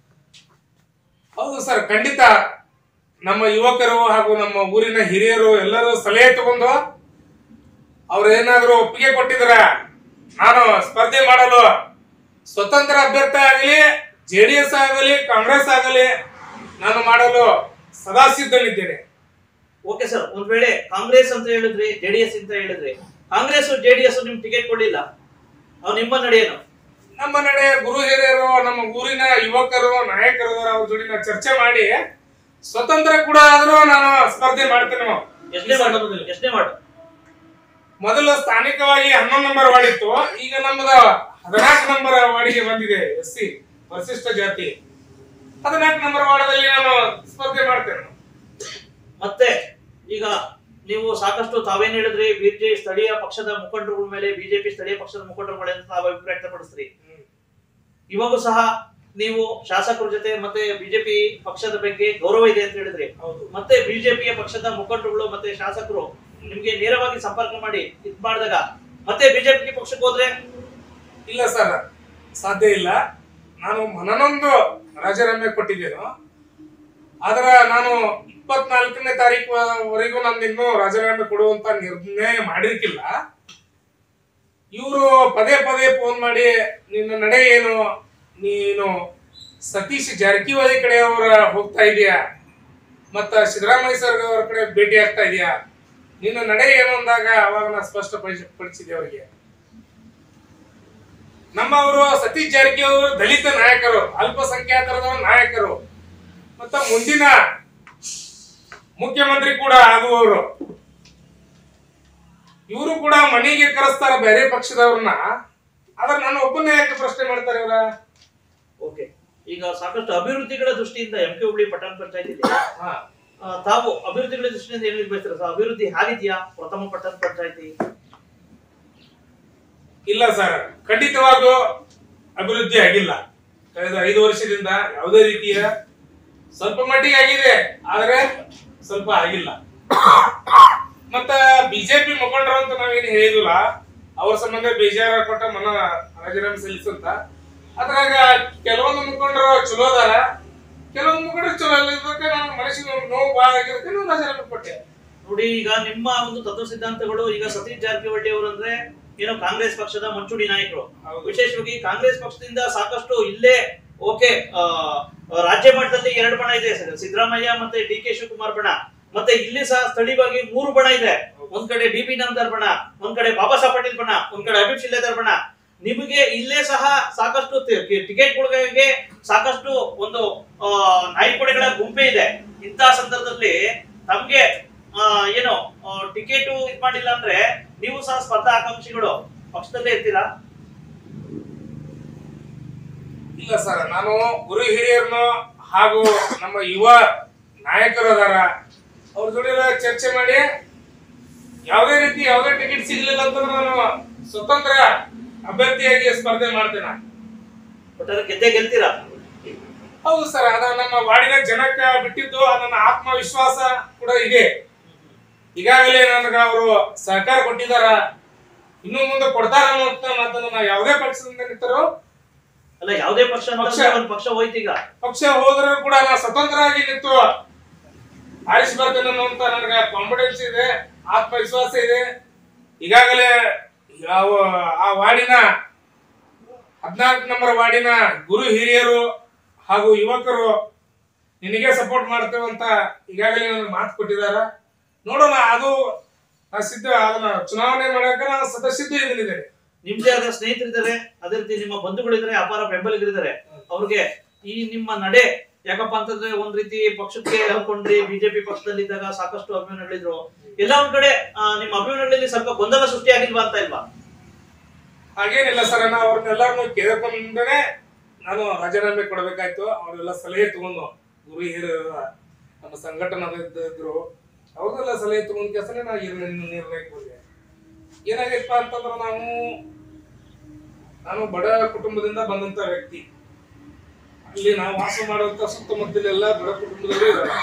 ಹೌದು ಸರ್ ಖಂಡಿತ ನಮ್ಮ ಯುವಕರು ಹಾಗೂ ನಮ್ಮ ಊರಿನ ಹಿರಿಯರು ಎಲ್ಲರೂ ಸಲಹೆ ತಗೊಂಡು ಅವ್ರು ಏನಾದ್ರು ಒಪ್ಪಿಗೆ ಕೊಟ್ಟಿದ್ರ ನಾನು ಸ್ಪರ್ಧೆ ಮಾಡಲು ಸ್ವತಂತ್ರ ಅಭ್ಯರ್ಥಿ ಆಗಲಿ ಜೆ ಡಿ ಎಸ್ ಆಗಲಿ ಕಾಂಗ್ರೆಸ್ ಆಗಲಿ ನಾನು ಮಾಡಲು ಸದಾ ಸಿದ್ಧನಿದ್ದೇನೆ ಓಕೆ ಸರ್ ಒಂದ್ ವೇಳೆ ಕಾಂಗ್ರೆಸ್ ಅಂತ ಹೇಳಿದ್ರಿ ಜೆಡಿಎಸ್ ಅಂತ ಹೇಳಿದ್ರಿ ಕಾಂಗ್ರೆಸ್ ಜೆಡಿಎಸ್ ನಿಮ್ ಟಿಕೆಟ್ ಕೊಡ್ಲಿಲ್ಲ ಅವ್ರು ನಿಮ್ಮ ನಡೆಯೇನು ನಮ್ಮ ನಡೆ ಗುರು ಹಿರಿಯರು ನಮ್ಮ ಊರಿನ ಯುವಕರು ನಾಯಕರು ಅವ್ರ ಜೋಡಿ ನಾವು ಚರ್ಚೆ ಮಾಡಿ ಸ್ವತಂತ್ರ ಕೂಡ ಆದ್ರೂ ನಾನು ಸ್ಪರ್ಧೆ ಮಾಡ್ತೇನೆ ನಾವು. ಎಷ್ಟನೇ ಮಾಡು ಎಷ್ಟನೇ ಮಾಡು ಮೊದಲು ಸ್ಥಾನಿಕವಾಗಿ ಹನ್ನೊಂದು ನಂಬರ್ ವಾರ್ಡ್ ಇತ್ತು ಈಗ ನಮ್ಮದ ಹದಿನಾಲ್ಕು ನಂಬರ್ ವಾರ್ಡಿಗೆ ಬಂದಿದೆ ಎಸ್ ಸಿ ಪರಿಶಿಷ್ಟ ಜಾತಿ ಹದಿನಾಲ್ಕು ನಂಬರ್ ವಾರ್ಡದಲ್ಲಿ ನಾನು ಸ್ಪರ್ಧೆ ಮಾಡ್ತೇನೆ ಮತ್ತೆ ಈಗ ನೀವು ಸಾಕಷ್ಟು ತಾವೇನ್ ಹೇಳಿದ್ರಿ ಬಿಜೆಪಿ ಸ್ಥಳೀಯ ಪಕ್ಷದ ಮುಖಂಡರುಗಳ ಮೇಲೆ ಬಿಜೆಪಿ ಸ್ಥಳೀಯ ಪಕ್ಷದ ಮುಖಂಡರುಗಳ ಮೇಲೆ ಅಂತ ತಾವು ಅಭಿಪ್ರಾಯ ವ್ಯಕ್ತಪಡಿಸ್ರಿ ಇವಾಗೂ ಸಹ ನೀವು ಶಾಸಕರ ಜೊತೆ ಮತ್ತೆ ಬಿಜೆಪಿ ಪಕ್ಷದ ಬಗ್ಗೆ ಗೌರವ ಇದೆ ಅಂತ ಹೇಳಿದ್ರಿ ಹೌದು ಮತ್ತೆ ಬಿಜೆಪಿಯ ಪಕ್ಷದ ಮುಖಂಡರುಗಳು ಮತ್ತೆ ಶಾಸಕರು ನಿಮ್ಗೆ ನೇರವಾಗಿ ಸಂಪರ್ಕ ಮಾಡಿ ಇದ್ ಮಾಡಿದಾಗ ಮತ್ತೆ ಬಿಜೆಪಿ ಪಕ್ಷಕ್ಕೆ ಹೋದ್ರೆ ಇಲ್ಲ ಸರ್ ಸಾಧ್ಯ ಇಲ್ಲ ನಾನು ಮನನೊಂದು ರಾಜೀನಾಮೆ ಕೊಟ್ಟಿದ್ದೇನು ಆದ್ರ ನಾನು ಇಪ್ಪತ್ನಾಲ್ಕನೇ ತಾರೀಕು ವರೆಗೂ ನಾನು ಇನ್ನೂ ರಾಜೀನಾಮೆ ಕೊಡುವಂತ ನಿರ್ಣಯ ಮಾಡಿರ್ಕಿಲ್ಲ ಇವರು ಪದೇ ಪದೇ ಫೋನ್ ಮಾಡಿ ನಿನ್ನ ನಡೆ ಏನು ನೀನು ಸತೀಶ್ ಜಾರಕಿಹೊಳಿ ಕಡೆ ಅವರ ಹೋಗ್ತಾ ಇದೀಯಾ ಮತ್ತ ಸಿದ್ದರಾಮಯ್ಯ ಸರ್ ಅವ್ರ ಕಡೆ ಭೇಟಿ ಆಗ್ತಾ ಇದೀಯಾ ನಿನ್ನ ನಡೆ ಏನು ಅಂದಾಗ ಅವಾಗ ನಾನು ಸ್ಪಷ್ಟಪಡಿಸಿ ಪಡಿಸಿದೆ ಅವರಿಗೆ ನಮ್ಮವರು ಸತೀಶ್ ಜಾರಕಿಹೊಳಿ ಅವರು ದಲಿತ ನಾಯಕರು ಅಲ್ಪಸಂಖ್ಯಾತರ ನಾಯಕರು ಮತ್ತ ಮುಂದಿನ ಮುಖ್ಯಮಂತ್ರಿ ಕೂಡ ಆಗುವವರು ಇವರು ಕೂಡ ಮನೆಗೆ ಕರೆಸ್ತಾರ ಬೇರೆ ಪಕ್ಷದವ್ರನ್ನ ಆದ್ರೆ ನಾನು ಒಬ್ಬನೇ ಯಾಕೆ ಪ್ರಶ್ನೆ ಮಾಡ್ತಾರೆ ಇವರ ಓಕೆ ಈಗ ಸಾಕಷ್ಟು ಅಭಿವೃದ್ಧಿಗಳ ದೃಷ್ಟಿಯಿಂದ ಎಂ ಕೆ ಹುಬ್ಳಿ ಪಟ್ಟಣ ಪಂಚಾಯತ್ ಇದೆ ಆ, ತಾವು ಅಭಿವೃದ್ಧಿಗಳ ದೃಷ್ಟಿಯಿಂದ ಏನ್ ಬಯಸ್ತೀರಾ ಸರ್ ಅಭಿವೃದ್ಧಿ ಆಗಿದೆಯಾ ಪ್ರಥಮ ಪಟ್ಟಣ ಪಂಚಾಯತಿ ಇಲ್ಲ ಸರ್ ಖಂಡಿತವಾಗೂ ಅಭಿವೃದ್ಧಿ ಆಗಿಲ್ಲ ಕಳೆದ ಐದು ವರ್ಷದಿಂದ ಯಾವುದೇ ರೀತಿಯ ಸ್ವಲ್ಪ ಮಟ್ಟಿಗೆ ಆಗಿದೆ ಆದ್ರೆ ಸ್ವಲ್ಪ ಆಗಿಲ್ಲ ಮತ್ತ ಬಿಜೆಪಿ ಮುಖಂಡರು ಅಂತ ನಾವೇನು ಹೇಳಿದಿಲ್ಲ ಅವ್ರ ಸಂಬಂಧ ಬೇಜಾರ ಕೊಟ್ಟ ಮನ ರಾಜೀನಾಮೆ ಸಲ್ಲಿಸುತ್ತ ಅದ್ರಾಗ ಕೆಲವೊಂದು ಮುಖಂಡರು ಚಲೋ ಅದಾರ ಕೆಲವೊಂದು ಮುಖಂಡರು ಚಲೋ ಇಲ್ಲದಕ್ಕೆ ನಾನು ಮನಸ್ಸಿಗೆ ನೋವು ಭಾಳ ಆಗಿದ್ದಕ್ಕೆ ನಾನು ರಾಜೀನಾಮೆ ಕೊಟ್ಟೆ ನೋಡಿ ಈಗ ನಿಮ್ಮ ಒಂದು ತತ್ವ ಸಿದ್ಧಾಂತಗಳು ಈಗ ಸತೀಶ್ ಜಾರಕಿಹೊಳಿ ಅವರು ಅಂದ್ರೆ ಏನೋ ಕಾಂಗ್ರೆಸ್ ಪಕ್ಷದ ಮುಂಚೂಣಿ ನಾಯಕರು ಹೌದು. ವಿಶೇಷವಾಗಿ ಕಾಂಗ್ರೆಸ್ ಪಕ್ಷದಿಂದ ಸಾಕಷ್ಟು ಇಲ್ಲೇ ಓಕೆ ರಾಜ್ಯ ಮಟ್ಟದಲ್ಲಿ ಎರಡು ಬಣ ಇದೆ ಸಿದ್ದರಾಮಯ್ಯ ಮತ್ತೆ ಡಿ ಕೆ ಶಿವಕುಮಾರ್ ಬಣ ಮತ್ತೆ ಇಲ್ಲಿ ಸಹ ಸ್ಥಳೀಯವಾಗಿ ಮೂರು ಬಣ ಇದೆ ಒಂದ್ ಕಡೆ ಡಿ ಪಿ ನಾಮದಾರ್ ಬಣ ಒಂದ್ ಕಡೆ ಬಾಬಾ ಸಾಹೇಬ್ ಪಾಟೀಲ್ ಬಣ ಒಂದ್ ಕಡೆ ಅಭಿತ್ ಶಿಲ್ಲೇದಾರ್ ಬಣ ನಿಮಗೆ ಇಲ್ಲೇ ಸಹ ಸಾಕಷ್ಟು ಟಿಕೆಟ್ಗಳಿಗೆ ಸಾಕಷ್ಟು ಒಂದು ಆ, ನಾಯಕುಡಿಗಳ ಗುಂಪೆ ಇದೆ ಇಂತಹ ಸಂದರ್ಭದಲ್ಲಿ ತಮ್ಗೆ ಆ, ಏನು ಟಿಕೆಟ್ ಇದ್ ಮಾಡಿಲ್ಲ ಅಂದ್ರೆ ನೀವು ಸಹ ಸ್ಪರ್ಧಾ ಆಕಾಂಕ್ಷಿಗಳು ಪಕ್ಷದಲ್ಲೇ ಇರ್ತೀರಾ ಇಲ್ಲ ಸರ್ ನಾನು ಗುರು ಹಿರಿಯರನ್ನು ಹಾಗೂ ನಮ್ಮ ಯುವ ನಾಯಕರು ಅದಾರ ಅವ್ರ ಜೊತೆ ಚರ್ಚೆ ಮಾಡಿ ಯಾವುದೇ ರೀತಿ ಯಾವುದೇ ಟಿಕೆಟ್ ಸಿಗ್ಲಿಲ್ಲ ಅಂತಂದ್ರೆ ನಾನು ಸ್ವತಂತ್ರ ಅಭ್ಯರ್ಥಿಯಾಗಿ ಸ್ಪರ್ಧೆ ಮಾಡ್ತೇನೆ ಒಟ್ಟಾರೆ ಗೆದ್ದೆ ಗೆಲ್ತೀರಾ ಹೌದು ಸರ್ ಅದ ನಮ್ಮ ವಾರ್ಡಿನ ಜನಕ್ಕೆ ಬಿಟ್ಟಿದ್ದು ಆ ನನ್ನ ಆತ್ಮವಿಶ್ವಾಸ ಕೂಡ ಇದೆ ಈಗಾಗಲೇ ನನಗೆ ಅವರು ಸಹಕಾರ ಕೊಟ್ಟಿದಾರ ಇನ್ನು ಮುಂದೆ ಕೊಡ್ತಾರ ಅಂತ ಮಾತನ್ನ ನಾ ಯಾವುದೇ ಪಕ್ಷದಿಂದ ನಿಂತರು ಅಲ್ಲ ಯಾವುದೇ ಪಕ್ಷ ಅಂತಂದ್ರೆ ಪಕ್ಷ- ಒಂದ್ ಪಕ್ಷ ಹೋಯ್ತೀಗ ಪಕ್ಷ ಹೋದರೂ ಕೂಡ ನಾ ಸ್ವತಂತ್ರವಾಗಿ ನಿಂತು ಆರಿಸಿ ಬರ್ತೇನೆ ಅನ್ನುವಂತ ನನಗೆ ಕಾನ್ಫಿಡೆನ್ಸ್ ಇದೆ ಆತ್ಮವಿಶ್ವಾಸ ಇದೆ ಈಗಾಗಲೇ ಯಾವ ಆ ವಾರ್ಡಿನ ಹದಿನಾಲ್ಕು ನಂಬರ್ ವಾರ್ಡಿನ ಗುರು ಹಿರಿಯರು ಹಾಗೂ ಯುವಕರು ನಿನಗೆ ಸಪೋರ್ಟ್ ಮಾಡ್ತೇವೆ ಅಂತ ಈಗಾಗಲೇ ನನಗೆ ಮಾತು ಕೊಟ್ಟಿದಾರ ನೋಡೋಣ ಅದು ನಾ ಸಿದ್ಧ ಅದನ್ನ ಚುನಾವಣೆ ಮಾಡಕ್ಕೆ ನಾನು ಸದಾ ಸಿದ್ಧ ಇದ್ದೀನಿ ನಿಮ್ದೇ ಆದ ಸ್ನೇಹಿತರಿದ್ದಾರೆ ಅದೇ ರೀತಿ ನಿಮ್ಮ ಬಂಧುಗಳಿದ್ದಾರೆ ಅಪಾರ ಬೆಂಬಲಿಗರಿದ್ದಾರೆ ಅವ್ರಿಗೆ ಈ ನಿಮ್ಮ ನಡೆ ಯಾಕಪ್ಪ ಅಂತಂದ್ರೆ ಒಂದ್ ರೀತಿ ಪಕ್ಷಕ್ಕೆ ಹೇಳ್ಕೊಂಡ್ರಿ ಬಿಜೆಪಿ ಪಕ್ಷದಲ್ಲಿ ಇದ್ದಾಗ ಸಾಕಷ್ಟು ಅಭಿಮಾನಿಗಳಿದ್ರು ಎಲ್ಲ ಒಂದ್ ಕಡೆ ಆ, ನಿಮ್ಮ ಅಭಿಮಾನಿಗಳಲ್ಲಿ ಸ್ವಲ್ಪ ಗೊಂದಲ ಸೃಷ್ಟಿ ಆಗಿಲ್ವಾ ಅಂತ ಇಲ್ವಾ ಹಾಗೇನಿಲ್ಲ ಸರ್ ನಾನು ಅವ್ರನ್ನೆಲ್ಲರನ್ನು ಕೇಳ್ಕೊಂಡೇ ನಾನು ರಾಜೀನಾಮೆ ಕೊಡಬೇಕಾಯ್ತು ಅವರೆಲ್ಲ ಸಲಹೆ ತಗೊಂಡು ಗುರು ಹಿರಿಯರ ನಮ್ಮ ಸಂಘಟನಾದಿದ್ರು ಅವ್ರದೆಲ್ಲ ಸಲಹೆ ತಗೊಂಡ್ ಕೆಲಸನೇ ನಾ ಈ ನಿರ್ಣ- ನಿರ್ಣಯಕ್ಕೆ ಬಂದೆ ಏನಾಗೈತಪ್ಪ ಅಂತಂದ್ರೆ ನಾವು ನಾನು ಬಡ ಕುಟುಂಬದಿಂದ ಬಂದಂತ ವ್ಯಕ್ತಿ ಅಲ್ಲಿ ನಾವು ವಾಸ ಮಾಡುವಂತ ಸುತ್ತಮುತ್ತಲೆಲ್ಲ ಬಡ ಕುಟುಂಬದಲ್ಲೂ ಇದ್ದಾರೆ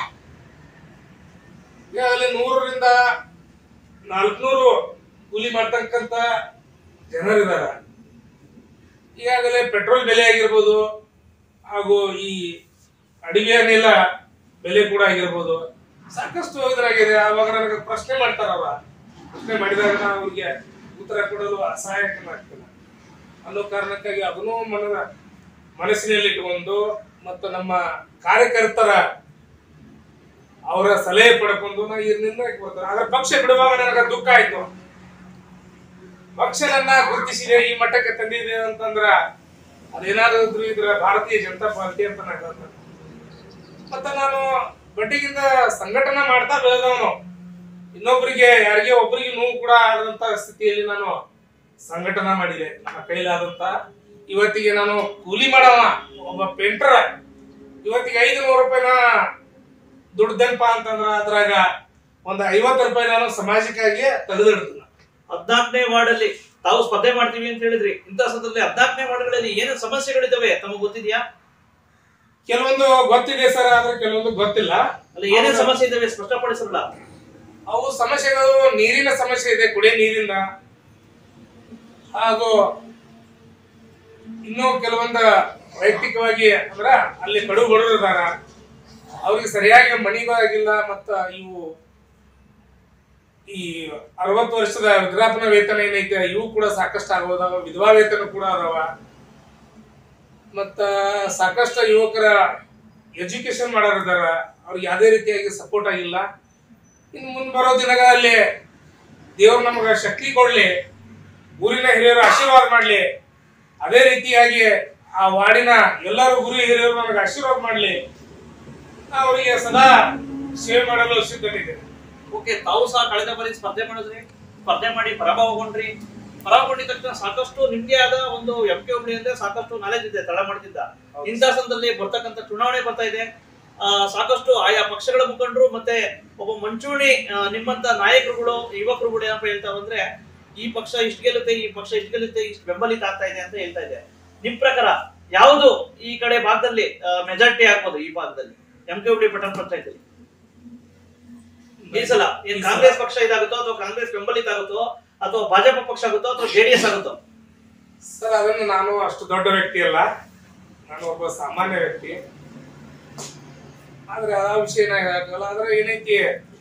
ಈಗಾಗಲೇ ನೂರರಿಂದ ನಾಲ್ಕುನೂರು ಕೂಲಿ ಮಾಡ್ತಕ್ಕಂತ ಜನರಿದಾರ ಈಗಾಗಲೇ ಪೆಟ್ರೋಲ್ ಬೆಲೆ ಆಗಿರ್ಬೋದು ಹಾಗೂ ಈ ಅಡಿಗೆ ಅನಿಲ ಬೆಲೆ ಕೂಡ ಆಗಿರ್ಬೋದು ಸಾಕಷ್ಟು ಇದ್ರಾಗಿದೆ ಅವಾಗ ನನಗೆ ಪ್ರಶ್ನೆ ಮಾಡ್ತಾರ ಅವ ಪ್ರಶ್ನೆ ಮಾಡಿದಾಗ ನಾನು ಅವ್ರಿಗೆ ಉತ್ತರ ಕೊಡಲು ಅಸಹಾಯಕನಾಗ್ತೇನೆ ಅನ್ನೋ ಕಾರಣಕ್ಕಾಗಿ ಅದನ್ನೂ ಮನದ ಮನಸ್ಸಿನಲ್ಲಿ ಇಟ್ಕೊಂಡು ಮತ್ತು ನಮ್ಮ ಕಾರ್ಯಕರ್ತರ ಅವರ ಸಲಹೆ ಪಡ್ಕೊಂಡು ನಾ ಈ ನಿರ್ಣಯಕ್ಕೆ ಬರ್ತಾರೆ ಆದ್ರೆ ಪಕ್ಷ ಬಿಡುವಾಗ ನನಗೆ ದುಃಖ ಆಯ್ತು ಪಕ್ಷ ನನ್ನ ಗುರುತಿಸಿದೆ ಈ ಮಟ್ಟಕ್ಕೆ ತಂದಿದೆ ಅಂತಂದ್ರ ಅದೇನಾದ್ರೂ ಇದ್ರ ಭಾರತೀಯ ಜನತಾ ಪಾರ್ಟಿ ಅಂತ ನಾನು ಹೇಳ್ತೇನೆ ಮತ್ತೆ ನಾನು ಬಡ್ಡಿಗಿಂದ ಸಂಘಟನೆ ಮಾಡ್ತಾ ಬೆಳೆದವನು ಇನ್ನೊಬ್ಬರಿಗೆ ಯಾರಿಗೆ ಒಬ್ಬರಿಗೆ ನೋವು ಕೂಡ ಆದಂತ ಸ್ಥಿತಿಯಲ್ಲಿ ನಾನು ಸಂಘಟನೆ ಮಾಡಿದೆ ನನ್ನ ಕೈಲಾದಂತ ಇವತ್ತಿಗೆ ನಾನು ಕೂಲಿ ಮಾಡವ ಒಬ್ಬ ಪೇಂಟರ್ ಇವತ್ತಿಗೆ ಐದು ನೂರು ರೂಪಾಯಿನ ದುಡ್ದೆನಪ್ಪ ಅಂತಂದ್ರ ಅದ್ರಾಗ ಒಂದ್ ಐವತ್ತು ರೂಪಾಯಿ ನಾನು ಸಮಾಜಕ್ಕಾಗಿ ತೆಗೆದಿಡ್ತೀನಿ ಹದ್ನಾಲ್ಕನೇ ವಾರ್ಡ್ ಅಲ್ಲಿ ತಾವು ಸ್ಪರ್ಧೆ ಮಾಡ್ತೀವಿ ಅಂತ ಹೇಳಿದ್ರಿ ಇಂತಹ ಸಂದರ್ಭದಲ್ಲಿ ಹದ್ನಾಲ್ಕನೇ ವಾರ್ಡ್ಗಳಲ್ಲಿ ಏನೇನು ಸಮಸ್ಯೆಗಳಿದಾವೆ ತಮಗೆ ಗೊತ್ತಿದ್ಯಾ ಕೆಲವೊಂದು ಗೊತ್ತಿದೆ ಸರ್ ಆದ್ರೆ ಕೆಲವೊಂದು ಗೊತ್ತಿಲ್ಲ ಅಲ್ಲಿ ಏನೇನ್ ಸಮಸ್ಯೆ ಇದಾವೆ ಸ್ಪಷ್ಟಪಡಿಸಲ್ಲ ಅವು ಸಮಸ್ಯೆಗಳು ನೀರಿನ ಸಮಸ್ಯೆ ಇದೆ ಕುಡಿಯ ನೀರಿಂದ ಹಾಗೂ ಇನ್ನೂ ಕೆಲವೊಂದು ವೈಯಕ್ತಿಕವಾಗಿ ಅಂದ್ರ ಅಲ್ಲಿ ಕಡು ಬಡವರು ಇದಾರ ಅವ್ರಿಗೆ ಸರಿಯಾಗಿ ಮಣಿಗಳಾಗಿಲ್ಲ ಮತ್ತ ಇವು ಈ ಅರವತ್ತು ವರ್ಷದ ವಿದ್ರಾಪನ ವೇತನ ಏನೈತೆ ಇವು ಕೂಡ ಸಾಕಷ್ಟು ಆಗೋದಾವ ವಿಧವಾ ವೇತನ ಕೂಡ ಅದಾವ ಮತ್ತ ಸಾಕಷ್ಟು ಯುವಕರ ಎಜುಕೇಶನ್ ಮಾಡೋರಿದಾರ ಅವ್ರಿಗೆ ಯಾವುದೇ ರೀತಿಯಾಗಿ ಸಪೋರ್ಟ್ ಆಗಿಲ್ಲ ಇನ್ನು ಮುಂದೆ ಬರೋ ದಿನಗಳಲ್ಲಿ ದೇವ್ರು ನಮಗೆ ಶಕ್ತಿ ಕೊಡ್ಲಿ ಊರಿನ ಹಿರಿಯರು ಆಶೀರ್ವಾದ ಮಾಡ್ಲಿ ಅದೇ ರೀತಿಯಾಗಿ ಆ ವಾರ್ಡಿನ ಎಲ್ಲರೂ ಗುರು ಹಿರಿಯರು ನನಗೆ ಆಶೀರ್ವಾದ ಮಾಡ್ಲಿ ನಾ ಅವರಿಗೆ ಸದಾ ಸೇವೆ ಮಾಡಲು ಸಿದ್ಧನಿದ್ದೇನೆ ಓಕೆ ತಾವು ಸಹ ಕಳೆದ ಬಾರಿ ಸ್ಪರ್ಧೆ ಮಾಡಿದ್ರಿ ಸ್ಪರ್ಧೆ ಮಾಡಿ ಪರಾಭವಗೊಂಡ್ರಿ ಪರಾಭವಗೊಂಡಿದ ತಕ್ಷಣ ಸಾಕಷ್ಟು ನಿಮ್ಗೆ ಆದ ಒಂದು ಎಂ ಕೆ ಒಬ್ಳಿ ಅಂದ್ರೆ ಸಾಕಷ್ಟು ನಾಲೆಜ್ ಇದೆ ತಳ ಮಾಡ್ತಿದ್ದ ಇಂಥ ಸಂದರ್ಭದಲ್ಲಿ ಬರ್ತಕ್ಕಂಥ ಚುನಾವಣೆ ಬರ್ತಾ ಇದೆ ಆ, ಸಾಕಷ್ಟು ಆಯಾ ಪಕ್ಷಗಳ ಮುಖಂಡರು ಮತ್ತೆ ಒಬ್ಬ ಮಂಚೂಣಿ ಆ, ನಿಮ್ಮಂತ ನಾಯಕರುಗಳು ಯುವಕರುಗಳು ಏನಪ್ಪ ಹೇಳ್ತಾರ ಅಂದ್ರೆ ಈ ಪಕ್ಷ ಇಷ್ಟು ಗೆಲ್ಲುತ್ತೆ ಈ ಪಕ್ಷ ಇಷ್ಟು ಗೆಲ್ಲುತ್ತೆ ಇಷ್ಟು ಬೆಂಬಲಿತ ಆಗ್ತಾ ಇದೆ ಅಂತ ಹೇಳ್ತಾ ಇದೆ ನಿಮ್ ಪ್ರಕಾರ ಯಾವುದು ಈ ಕಡೆ ಭಾಗದಲ್ಲಿ ಮೆಜಾರಿಟಿ ಆಗ್ಬೋದು ಈ ಭಾಗದಲ್ಲಿ ಎಂ ಕೆ ಹುಬ್ಳಿ ಪಟ್ಟಣ ಪಂಚಾಯತ್ ಈ ಸಲ ಏನ್ ಕಾಂಗ್ರೆಸ್ ಪಕ್ಷ ಇದಾಗುತ್ತೋ ಅಥವಾ ಕಾಂಗ್ರೆಸ್ ಬೆಂಬಲಿತ ಆಗುತ್ತೋ ಅಥವಾ ಭಾಜಪ ಪಕ್ಷ ಆಗುತ್ತೋ ಅಥವಾ ಜೆಡಿಎಸ್ ಆಗುತ್ತೋ ಸರ್ ಅದನ್ನು ನಾನು ಅಷ್ಟು ದೊಡ್ಡ ವ್ಯಕ್ತಿ ಅಲ್ಲ ನಾನು ಒಬ್ಬ ಸಾಮಾನ್ಯ ವ್ಯಕ್ತಿ ಆದ್ರೆ ಆ ವಿಷಯನ ಹೇಳಕ್ಕಲ್ಲ ಆದ್ರೆ ಏನೈತಿ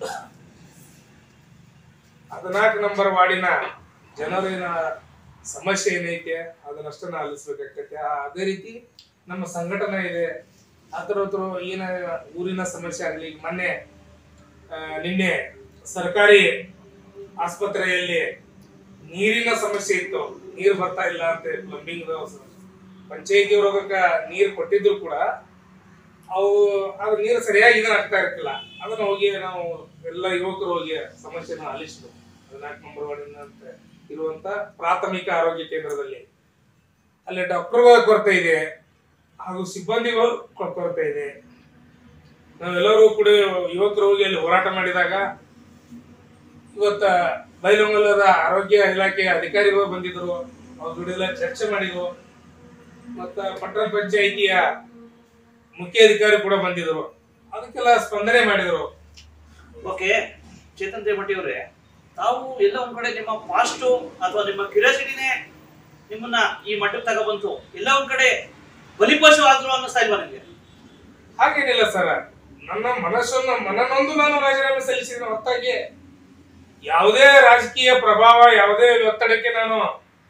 ಹದಿನಾಲ್ಕು ನಂಬರ್ ವಾರ್ಡಿನ ಜನರಿನ ಸಮಸ್ಯೆ ಏನೈತೆ ಅದನ್ನಷ್ಟನ್ನ ಆಲಿಸ್ಬೇಕಾಗ್ತೈತೆ ಆ- ಅದೇ ರೀತಿ ನಮ್ಮ ಸಂಘಟನೆ ಇದೆ ಅದ್ರ ಹತ್ರ ಏನ ಊರಿನ ಸಮಸ್ಯೆ ಆಗ್ಲಿ ಈಗ ಮೊನ್ನೆ ಆ, ನಿನ್ನೆ ಸರ್ಕಾರಿ ಆಸ್ಪತ್ರೆಯಲ್ಲಿ ನೀರಿನ ಸಮಸ್ಯೆ ಇತ್ತು ನೀರು ಬರ್ತಾ ಇಲ್ಲ ಅಂತ ಪ್ಲಂಬಿಂಗ್ ಪಂಚಾಯತಿ ಒಳಗ ನೀರು ಕೊಟ್ಟಿದ್ರು ಕೂಡ ಅವು ಅದು ನೀರು ಸರಿಯಾಗಿ ಇದನ್ನ ಆಗ್ತಾ ಇರ್ತಿಲ್ಲ ಅದನ್ನ ಹೋಗಿ ನಾವು ಎಲ್ಲ ಯುವಕರು ಹೋಗಿ ಸಮಸ್ಯೆನ ಆಲಿಸಿದ್ರು ಹದಿನಾಲ್ಕು ನಂಬರ್ ವಾರ್ಡಿನ ಅಂತ ಇರುವಂತ ಪ್ರಾಥಮಿಕ ಆರೋಗ್ಯ ಕೇಂದ್ರದಲ್ಲಿ ಅಲ್ಲಿ ಡಾಕ್ಟರ್ಗಳ ಕೊರತೆ ಇದೆ ಹಾಗೂ ಸಿಬ್ಬಂದಿಗಳು ಕೊ- ಕೊರತೆ ಇದೆ ನಾವೆಲ್ಲರೂ ಕೂಡ ಯುವಕರು ಹೋಗಿ ಅಲ್ಲಿ ಹೋರಾಟ ಮಾಡಿದಾಗ ಇವತ್ತ ಬೈಲೊಂಗಲದ ಆರೋಗ್ಯ ಇಲಾಖೆಯ ಅಧಿಕಾರಿಗಳು ಬಂದಿದ್ರು ಅವ್ರ ಜೊತೆಲ್ಲ ಚರ್ಚೆ ಮಾಡಿದ್ರು ಮತ್ತ ಪಟ್ಟಣ ಪಂಚಾಯಿತಿಯ ಮುಖ್ಯ ಅಧಿಕಾರಿ ಕೂಡ ಬಂದಿದ್ರು ಅದಕ್ಕೆಲ್ಲ ಸ್ಪಂದನೆ ಮಾಡಿದ್ರು ಓಕೆ ಚೇತನ್ ದೇಮಟ್ಟಿ ಅವರೇ ತಾವು ಎಲ್ಲ ಒಂದ್ ಕಡೆ ನಿಮ್ಮ ಪಾಸ್ಟ್ ಅಥವಾ ನಿಮ್ಮ ಕ್ಯೂರಿಯಾಸಿಟಿನೇ ನಿಮ್ಮನ್ನ ಈ ಮಟ್ಟಕ್ಕೆ ತಗೊಬಂತು ಎಲ್ಲ ಒಂದ್ ಕಡೆ ಬಲಿಪಶು ಆದ್ರು ಅನ್ನಿಸ್ತಾ ಇಲ್ವಾ ನಿಮ್ಗೆ ಹಾಗೇನಿಲ್ಲ ಸರ್ ನನ್ನ ಮನಸ್ಸನ್ನು ಮನನೊಂದು ನಾನು ರಾಜೀನಾಮೆ ಸಲ್ಲಿಸಿದ ಹೊತ್ತಾಗಿ ಯಾವುದೇ ರಾಜಕೀಯ ಪ್ರಭಾವ ಯಾವುದೇ ಒತ್ತಡಕ್ಕೆ ನಾನು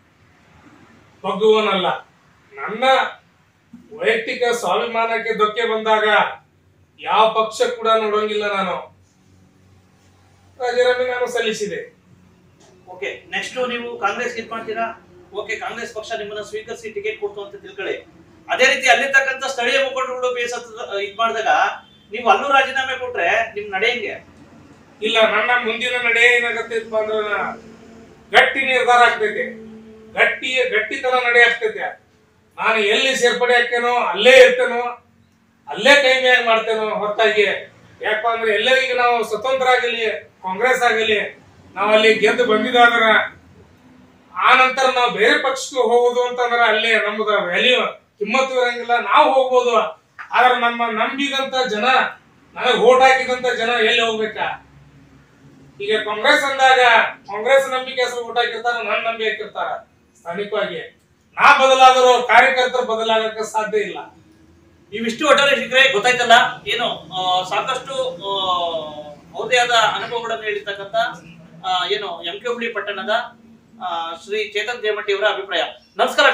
ಬಗ್ಗುವನಲ್ಲ ನನ್ನ ವೈಯಕ್ತಿಕ ಸ್ವಾಭಿಮಾನಕ್ಕೆ ಧಕ್ಕೆ ಬಂದಾಗ ಯಾವ ಪಕ್ಷ ಕೂಡ ನೋಡೋಂಗಿಲ್ಲ ನಾನು ರಾಜೀನಾಮೆ ನಾನು ಸಲ್ಲಿಸಿದೆ ಓಕೆ ನೆಕ್ಸ್ಟ್ ನೀವು ಕಾಂಗ್ರೆಸ್ ಇದ್ ಮಾಡ್ತೀರಾ ಓಕೆ ಕಾಂಗ್ರೆಸ್ ಪಕ್ಷ ನಿಮ್ಮನ್ನ ಸ್ವೀಕರಿಸಿ ಟಿಕೆಟ್ ಕೊಡ್ತು ಅಂತ ತಿಳ್ಕೊಳ್ಳಿ ಅದೇ ರೀತಿ ಅಲ್ಲಿರ್ತಕ್ಕಂಥ ಸ್ಥಳೀಯ ಮುಖಂಡರುಗಳು ಬೇಸತ್ತ ಇದ್ ಮಾಡಿದಾಗ ನೀವು ಅಲ್ಲೂ ರಾಜೀನಾಮೆ ಕೊಟ್ರೆ ನಿಮ್ ನಡೆ ಹೆಂಗೆ ಇಲ್ಲ ನನ್ನ ಮುಂದಿನ ನಡೆ ಏನಾಗತ್ತೈತಪ್ಪ ಅಂದ್ರ ಗಟ್ಟಿ ನಿರ್ಧಾರ ಆಗ್ತೈತೆ ಗಟ್ಟಿ ಗಟ್ಟಿತನ ನಡೆ ಆಗ್ತೈತೆ ನಾನು ಎಲ್ಲಿ ಸೇರ್ಪಡೆ ಹಾಕೇನೋ ಅಲ್ಲೇ ಇರ್ತೇನೋ ಅಲ್ಲೇ ಕೈ ಮ್ಯಾಗ ಮಾಡ್ತೇನೋ ಹೊರತಾಗಿ ಯಾಕಪ್ಪ ಅಂದ್ರೆ ಎಲ್ಲರಿಗೂ ನಾವು ಸ್ವತಂತ್ರ ಆಗಲಿ ಕಾಂಗ್ರೆಸ್ ಆಗಲಿ ನಾವು ಅಲ್ಲಿ ಗೆದ್ದು ಬಂದಿದ್ದಾದ್ರ ಆ ನಂತರ ನಾವು ಬೇರೆ ಪಕ್ಷಕ್ಕೆ ಹೋಗೋದು ಅಂತಂದ್ರೆ ಅಲ್ಲಿ ನಮ್ದು ವ್ಯಾಲ್ಯೂ ಕಿಮ್ಮತ್ತು ಇರಂಗಿಲ್ಲ ನಾವು ಹೋಗ್ಬೋದು ಆದ್ರೆ ನಮ್ಮ ನಂಬಿದಂತ ಜನ ನನಗೆ ಓಟ್ ಹಾಕಿದಂತ ಜನ ಎಲ್ಲಿ ಹೋಗ್ಬೇಕಾ ಈಗ ಕಾಂಗ್ರೆಸ್ ಅಂದಾಗ ಕಾಂಗ್ರೆಸ್ ನಂಬಿಕೆ ಹೆಸರು ಓಟ್ ಹಾಕಿರ್ತಾರ ನನ್ನ ನಂಬಿಕೆ ಹಾಕಿರ್ತಾರ ಸ್ಥಾನಿಕವಾಗಿ ನಾ ಬದಲಾದರೂ ಕಾರ್ಯಕರ್ತರು ಬದಲಾಗಕ್ಕೆ ಸಾಧ್ಯ ಇಲ್ಲ ನೀವಿಷ್ಟು ಒಟ್ಟಾರೆ ಶಿಖರೆ ಗೊತ್ತಾಯ್ತಲ್ಲ ಏನು ಆ, ಸಾಕಷ್ಟು ಆ, ಅವ್ರದೇ ಆದ ಅನುಭವಗಳನ್ನು ಹೇಳಿರ್ತಕ್ಕಂಥ ಆ, ಏನು ಎಂ ಕೆ ಹುಬ್ಳಿ ಪಟ್ಟಣದ ಆ, ಶ್ರೀ ಚೇತನ್ ದೇಮಟ್ಟಿ ಅವರ ಅಭಿಪ್ರಾಯ ನಮಸ್ಕಾರ